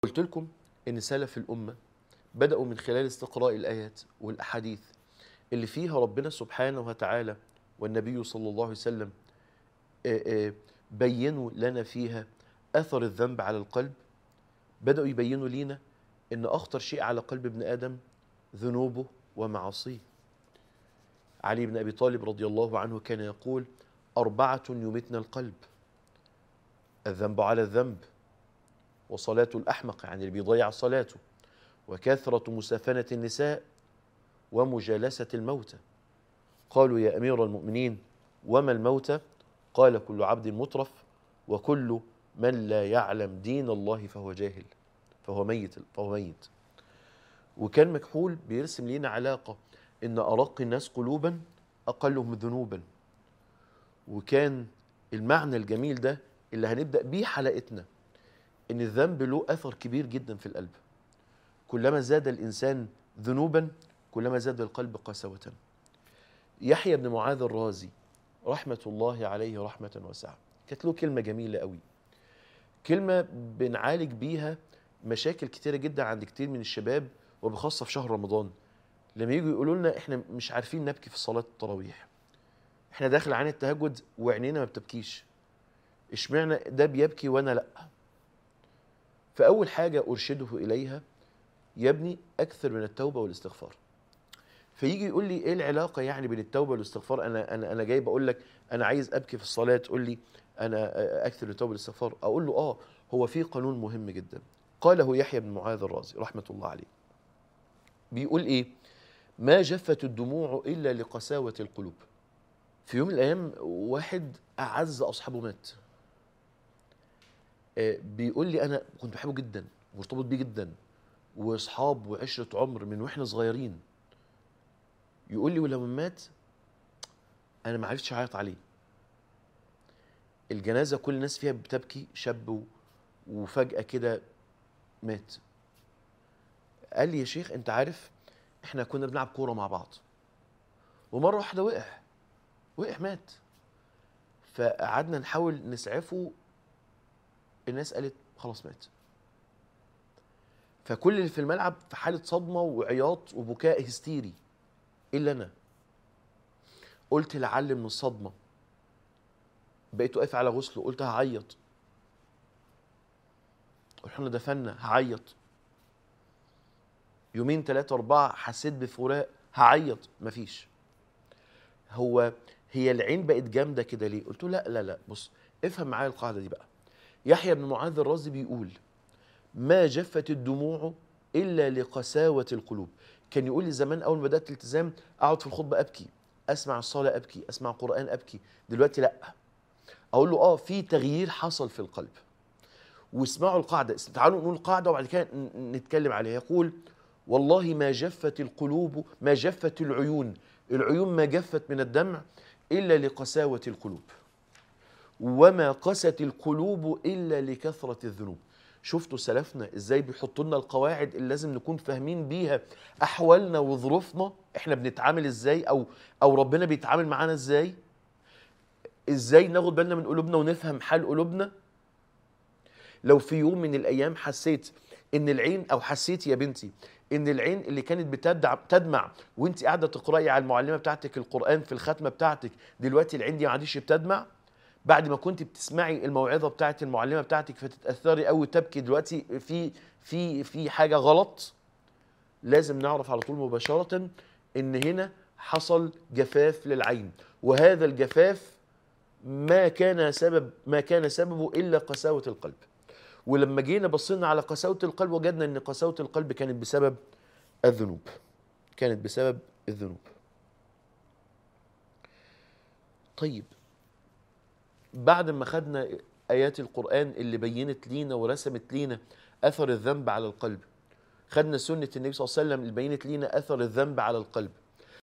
قلت لكم ان سلف الامه بداوا من خلال استقراء الايات والاحاديث اللي فيها ربنا سبحانه وتعالى والنبي صلى الله عليه وسلم آه، آه، بينوا لنا فيها اثر الذنب على القلب بداوا يبينوا لينا ان اخطر شيء على قلب ابن ادم ذنوبه ومعاصيه علي بن ابي طالب رضي الله عنه كان يقول اربعه يمتن القلب الذنب على الذنب وصلاة الأحمق يعني اللي بيضيع صلاته وكثرة مسافنة النساء ومجالسة الموتى قالوا يا أمير المؤمنين وما الموتى قال كل عبد مترف وكل من لا يعلم دين الله فهو جاهل فهو ميت فهو ميت وكان مكحول بيرسم لنا علاقة إن أرق الناس قلوبا أقلهم ذنوبا وكان المعنى الجميل ده اللي هنبدأ بيه حلقتنا ان الذنب له اثر كبير جدا في القلب كلما زاد الانسان ذنوبا كلما زاد القلب قسوه يحيى بن معاذ الرازي رحمه الله عليه رحمه واسعه كانت له كلمه جميله قوي كلمه بنعالج بيها مشاكل كتيره جدا عند كتير من الشباب وبخاصه في شهر رمضان لما يجوا يقولوا لنا احنا مش عارفين نبكي في صلاه التراويح احنا داخل عن التهجد وعينينا ما بتبكيش اشمعنى ده بيبكي وانا لا فأول حاجة أرشده إليها يا ابني أكثر من التوبة والاستغفار فيجي يقول لي ايه العلاقه يعني بين التوبه والاستغفار انا انا انا جاي بقول لك انا عايز ابكي في الصلاه تقول لي انا اكثر من التوبه والاستغفار اقول له اه هو في قانون مهم جدا قاله يحيى بن معاذ الرازي رحمه الله عليه بيقول ايه ما جفت الدموع الا لقساوه القلوب في يوم من الايام واحد اعز اصحابه مات آه، بيقول لي انا كنت بحبه جدا مرتبط بيه جدا واصحاب وعشره عمر من واحنا صغيرين يقول لي ولما مات انا ما عرفتش اعيط عليه الجنازه كل الناس فيها بتبكي شاب و- وفجاه كده مات قال لي يا شيخ انت عارف احنا كنا بنلعب كوره مع بعض ومره واحده وقع وقع مات فقعدنا نحاول نسعفه الناس قالت خلاص مات فكل اللي في الملعب في حاله صدمه وعياط وبكاء هستيري الا انا قلت لعل من الصدمه بقيت واقف على غسله قلت هعيط رحنا دفنا هعيط يومين ثلاثة أربعة حسيت بفراق هعيط مفيش هو هي العين بقت جامدة كده ليه؟ قلت له لا لا لا بص افهم معايا القاعدة دي بقى يحيى بن معاذ الرازي بيقول ما جفت الدموع إلا لقساوة القلوب كان يقول لي زمان أول ما بدأت الالتزام أقعد في الخطبة أبكي أسمع الصلاة أبكي أسمع القرآن أبكي دلوقتي لا أقول له آه في تغيير حصل في القلب واسمعوا القاعدة تعالوا نقول القاعدة وبعد كده ن- نتكلم عليها يقول والله ما جفت القلوب ما جفت العيون العيون ما جفت من الدمع إلا لقساوة القلوب وما قست القلوب إلا لكثرة الذنوب شفتوا سلفنا ازاي بيحطوا لنا القواعد اللي لازم نكون فاهمين بيها احوالنا وظروفنا احنا بنتعامل ازاي او او ربنا بيتعامل معانا ازاي ازاي ناخد بالنا من قلوبنا ونفهم حال قلوبنا لو في يوم من الايام حسيت ان العين او حسيت يا بنتي ان العين اللي كانت بتدع تدمع وانت قاعده تقراي على المعلمه بتاعتك القران في الختمه بتاعتك دلوقتي العين دي ما عادش بتدمع بعد ما كنت بتسمعي الموعظه بتاعت المعلمه بتاعتك فتتاثري قوي تبكي دلوقتي في في في حاجه غلط لازم نعرف على طول مباشره ان هنا حصل جفاف للعين وهذا الجفاف ما كان سبب ما كان سببه الا قساوه القلب ولما جينا بصينا على قساوه القلب وجدنا ان قساوه القلب كانت بسبب الذنوب كانت بسبب الذنوب طيب بعد ما خدنا ايات القران اللي بينت لينا ورسمت لينا اثر الذنب على القلب خدنا سنه النبي صلى الله عليه وسلم اللي بينت لينا اثر الذنب على القلب